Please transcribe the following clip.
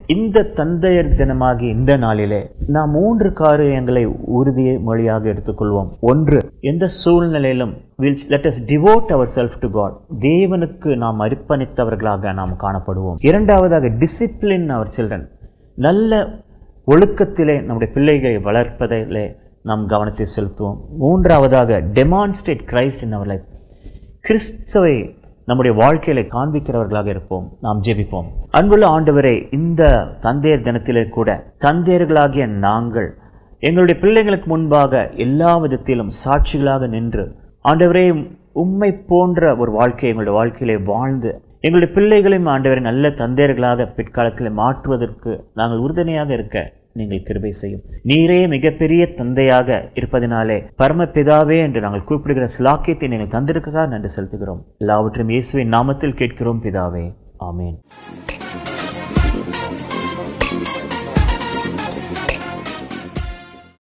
இந்த தந்தையர் தினமாகி இந்த நாளிலே நாம் மூன்று காரியங்களை உறுதியை மொழியாக எடுத்துக்கொள்வோம் ஒன்று எந்த சூழ்நிலையிலும் will let us devote ourselves to God தேவனுக்கு நாம் அர்ப்பணித்தவர்களாக நாம் காணப்படுவோம் இரண்டாவதாக டிசிப்ளின் அவர் சில்ட்ரன் நல்ல ஒழுக்கத்திலே நம்முடைய பிள்ளைகளை வளர்ப்பதிலே நாம் கவனத்தை செலுத்துவோம் மூன்றாவதாக demonstrate Christ in our life கிறிஸ்துவை நம்முடைய வாழ்க்கையில காண்பிக்கிறவர்களாக இருப்போம் நாம் ஜெபிப்போம் அன்புள்ள ஆண்டவரே இந்த தந்தையர் தினத்திலே கூட தந்தையர்களாகிய நாங்கள் எங்களுடைய பிள்ளைகளுக்கு முன்பாக எல்லா விதத்திலும் சாட்சிகளாக நின்று ஆண்டவரே உம்மை போன்ற ஒரு வாழ்க்கையை எங்களுடைய வாழ்க்கையிலே வாழ்ந்து எங்களுடைய பிள்ளைகளையும் ஆண்டவரை நல்ல தந்தையர்களாக பிற்காலத்தில் மாற்றுவதற்கு நாங்கள் உறுதுணையாக இருக்க நீங்கள் கிருபை செய்யும் நீரே மிகப்பெரிய தந்தையாக இருப்பதினாலே பரமபிதாவே என்று நாங்கள் கூப்பிடுகிற சிலாக்கியத்தை நீங்கள் தந்திருக்கா நன்றி செலுத்துகிறோம் எல்லாவற்றையும் இயேசுவின் நாமத்தில் கேட்கிறோம் பிதாவே ஆமேன்